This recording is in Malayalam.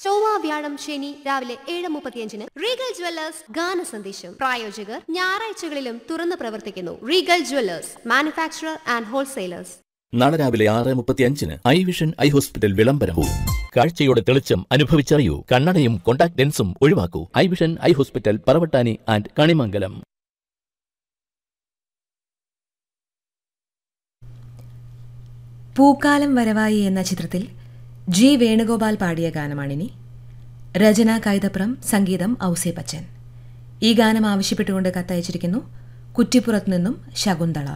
ചൊവ്വ വ്യാഴം ശനി രാവിലെ ഏഴ് മുപ്പത്തിയഞ്ചിന് റീഗൽ ജ്വല്ലേഴ്സ് ഗാന സന്ദേശം പ്രായോജകർ ഞായറാഴ്ചകളിലും തുറന്നു പ്രവർത്തിക്കുന്നു Regal jewellers manufacturer and wholesalers നാളെ രാവിലെ ആറ് മുപ്പത്തി അഞ്ചിന് ഐ വിഷൻ ഐ ഹോസ്പിറ്റൽ വിളംബരവും കാഴ്ചയുടെ തെളിച്ചം അനുഭവിച്ചറിയൂ കണ്ണടയും കോണ്ടാക്ട് ലെൻസും ഒഴിവാക്കൂ eye vision eye hospital Paravattani and Kanimangalam പൂക്കാലം വരവായി എന്ന ചിത്രത്തിൽ ജി വേണുഗോപാൽ പാടിയ ഗാനമാണിനി രചന കൈതപ്രം സംഗീതം ഔസേ ബച്ചൻ ഈ ഗാനം ആവശ്യപ്പെട്ടുകൊണ്ട് കത്തയച്ചിരിക്കുന്നു കുറ്റിപ്പുറത്തു നിന്നും ശകുന്തള